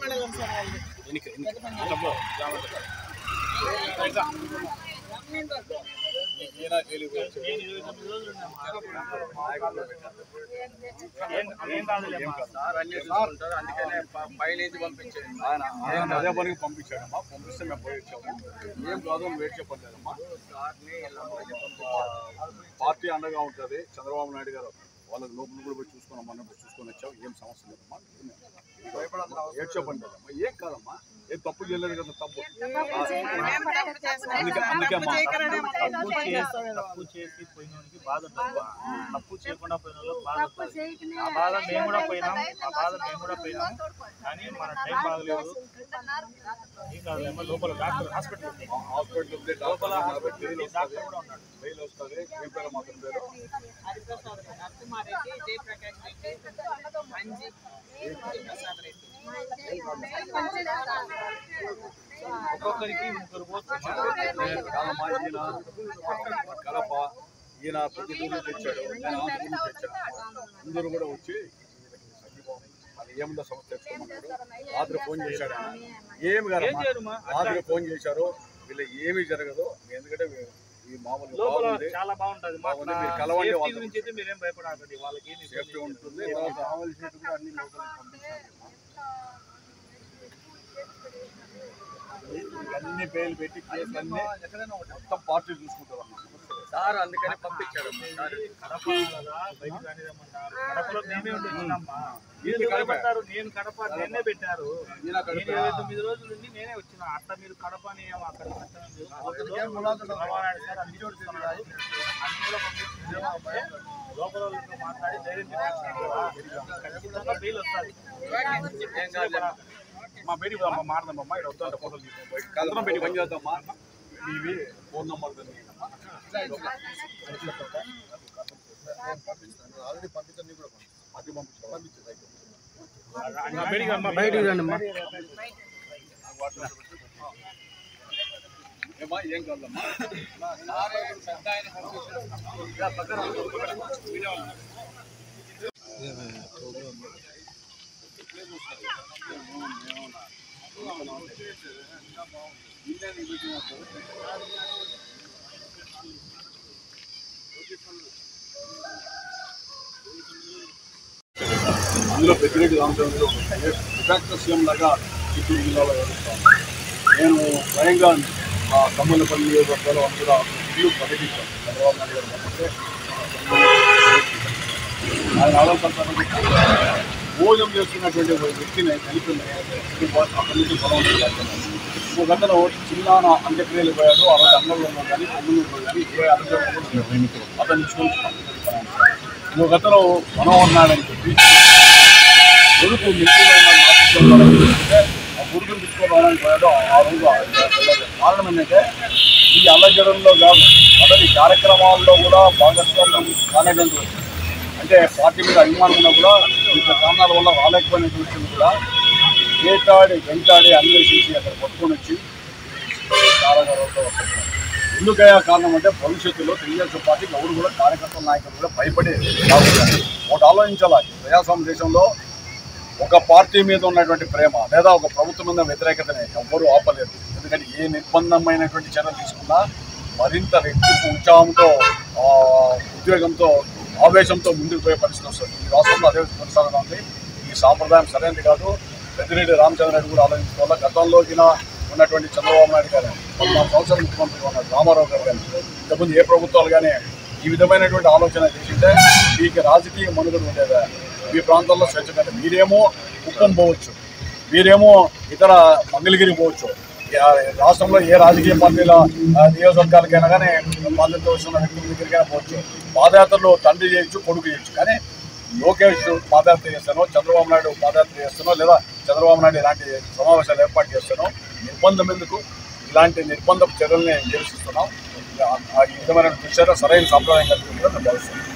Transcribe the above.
మండలం సార్ వాళ్ళది. ఎన్నిక పెద్ద పంచాయతీ. డబ్బు జాగ్రత్త ఈయన జైలుకి పోయాడు. నేను ఇరవై తొమ్మిది రోజులు ఉన్నామా? ఏం ఏం కాదులే అమ్మా. సార్ అన్ని చూసుకుంటారు అందుకనే ప- పైనుంచి పంపించేయండి ఆయన ఆయన అదే పనికి పంపించాడమ్మా పంపిస్తే మేము పోయి వచ్చాము ఏం కాదు అని వెయిట్ చెప్పలేదమ్మా సార్ని ఇలా పార్టీ అండగా ఉంటుంది చంద్రబాబు నాయుడు గారు వాళ్ళకి లోపల కూడా పోయి చూసుకున్నాం మనం పోయి చూసుకొని వచ్చాం ఏం సమస్య లేదమ్మా ఏం చెప్పండి కదమ్మా ఏం కాదమ్మా ఏం తప్పు చేయలేదు కదా తప్పు అందుకే అందుకే అమ్మా తప్పు చేసి తప్పు చేసి పోయినోనికి బాధ ఉంటుంది తప్పు చేయకుండా పోయిన వాళ్ళకి బాధ ఉంటుంది ఆ బాధ మేము కూడా పోయినాం ఆ బాధ మేము కూడా పోయినాం కానీ మన టైం బాగలేదు ఏం కాదు ఏమో లోపల డాక్టర్ హాస్పిటల్ ఉంది. హాస్పిటల్ ఉంది లోపల డాక్టర్ హాస్పిటల్ ఉంది, డాక్టర్ కూడా ఉన్నాడు బెయిల్ వస్తుంది ఏం పేరు మాత్రం పేరు హరిప్రసాద్ రెడ్డి, అత్తమారెడ్డి జయప్రకాష్ రెడ్డి మంజి ప్రసాద్ రెడ్డి ఒక్కొక్కరికి ముగ్గురు పోవచ్చు కాదమ్మా ఈయన కడప ఈయన ప్రతి ఊరు తెచ్చాడు నేను ఆ ఊరు తెచ్చాను అందరూ కూడా వచ్చి అది ఏముందో సమస్య తెచ్చుకోమన్నాడు రాత్రి ఫోన్ చేశాడు ఆయన ఏమి ఏం కాదమ్మా చేయరు మా రాత్రి ఫోన్ చేశారు వీళ్ళు ఏమీ జరగదు ఎందుకంటే ఈ మామూలు లోపల బాగుంది చాలా బాగుంటది మా బాగుంది, మీరు కలవండి సేఫ్టీ వాళ్ళతో. గురించి అయితే మీరేం భయపడాలండి వాళ్ళకి ఏమి సేఫ్టీ ఉంటుంది తర్వాత కావాల్సినట్టు కూడా అన్ని లోపలికి పంపించాలి అన్ని బెయిల్ పెట్టి కేసులు అన్ని మొత్తం పార్టీ చూసుకుంటారు అమ్మా. సార్ అందుకనే పంపించాడు సార్ కడప కదా బయట కానిదమ్మన్నారు కడపలో మేమే ఉండి వచ్చినమ్మా మీరు మీరు కడప? భయపడతారు నేను కడప నేనే పెట్టారు ఈయన నేను కడప. ఇరవై తొమ్మిది రోజుల నుండి నేనే వచ్చిన అట్లా మీరు కడప అని ఏమో అక్కడ పెట్టడం లేదు. చంద్రబాబు సార్ అన్ని చూస్తున్నాడు అన్ని కూడా పంపించారు లోపల వాళ్ళతో మాట్లాడి ధైర్యం చెప్పారు ఖచ్చితంగా బెయిల్ వస్తుంది ఏం కాదు మా బయటికి పోదామా మారదామమ్మా ఇక్కడ వద్దంటే ఫోటోలు తీసుకుంటాం అందరం పెట్టి పని చేద్దామా మీవి ఫోన్ నెంబర్ ఆల్రెడీ పంపించండి కూడా అది పంపించారు బయటికి రండి ఏమా ఏం కాదమ్మా అందులో పెద్దిరెడ్డి రామచంద్రుడు విభక్త సీఎం లాగా చిత్తూరు జిల్లాలో వ్యవహరిస్తాను నేను స్వయంగా ఆ కమ్మలపల్లి నియోజకవర్గాలు అందులో ఇల్లు ప్రకటించాను చంద్రబాబు నాయుడు గారు పంపిస్తే ఆయన ఆలోచన భోజనం చేస్తున్నటువంటి ఒక వ్యక్తిని కలిపింది అక్కడి నుంచి పొలం ఒక అతను చిన్న అంత్యక్రియలు పోయాడు ఆ రోజు అన్నంలో ఉన్నాడు కానీ తొమ్మిది కానీ ఏ అర్థం అతను ఇచ్చుకుంటున్నాను ఒక అతను మనం ఉన్నాడని చెప్పి కొడుకు మిర్చిలో ఉన్న నాటుకోవాలని చెప్తే ఆ కొడుకుని తీసుకోవడానికి పోయాడు ఆ రోజు ఆ వెళ్ళలేదు. కారణం ఏంటంటే ఈ అల్లజడంలో కాదు అతని కార్యక్రమాల్లో కూడా భాగస్వామ్యం కాలేదని అంటే పార్టీ మీద అభిమానం ఉన్నా కూడా ఇంత కారణాల వల్ల రాలేకపోయినటువంటి కూడా వేటాడి వెంటాడి అన్వేషించి అక్కడ పట్టుకొని వచ్చి చాలా గౌరవంతో వస్తున్నారు. ఎందుకయ్యా కారణం అంటే భవిష్యత్తులో తెలుగుదేశం పార్టీకి ఎవరు కూడా కార్యకర్తల నాయకులు కూడా భయపడి రాకూడదు. ఒకటి ఆలోచించాలా ఈ ప్రజాస్వామ్య దేశంలో ఒక పార్టీ మీద ఉన్నటువంటి ప్రేమ లేదా ఒక ప్రభుత్వం మీద వ్యతిరేకతని ఎవ్వరూ ఆపలేరు ఎందుకంటే ఏ నిర్బంధమైనటువంటి చర్యలు తీసుకున్నా మరింత రెట్టింపు ఉత్సాహంతో ఆ, ఉద్వేగంతో ఆవేశంతో ముందుకు పోయే పరిస్థితి వస్తుంది ఈ రాష్ట్రంలో అదే కొనసాగుతుంది ఈ సాంప్రదాయం సరైనది కాదు పెద్దిరెడ్డి రామచంద్రరెడ్డి కూడా ఆలోచించుకోవాలి గతంలోకిన ఉన్నటువంటి చంద్రబాబు నాయుడు గారు పద్నాలుగు సంవత్సరాల ముఖ్యమంత్రిగా ఉన్నారు రామారావు గారు కానీ ఇంతకుముందు ఏ ప్రభుత్వాలు కానీ ఈ విధమైనటువంటి ఆలోచన చేసింటే మీకు రాజకీయ మనుగడ ఉండేదా మీ ప్రాంతాల్లో స్వేచ్ఛ కదా మీరేమో కుప్పం పోవచ్చు మీరేమో ఇతర మంగళగిరి పోవచ్చు ఆ రాష్ట్రంలో ఏ రాజకీయ పార్టీల ఆ, నియోజకవర్గాలకైనా కానీ బాధ్యత వస్తున్న వ్యక్తుల దగ్గరికైనా పోవచ్చు పాదయాత్రలు తండ్రి చేయొచ్చు కొడుకు చేయొచ్చు కానీ లోకేష్ పాదయాత్ర చేస్తానో చంద్రబాబు నాయుడు పాదయాత్ర చేస్తానో లేదా చంద్రబాబు నాయుడు ఇలాంటి సమావేశాలు ఏర్పాటు చేస్తానో నిర్బంధం ఎందుకు ఇలాంటి నిర్బంధ చర్యల్ని నిరసిస్తున్నాం ఆ- ఆ ఈ విధమైన దృశ్యాలు సరైన సంప్రదాయం కలిగి ఉంటుందని నేను భావిస్తున్నాను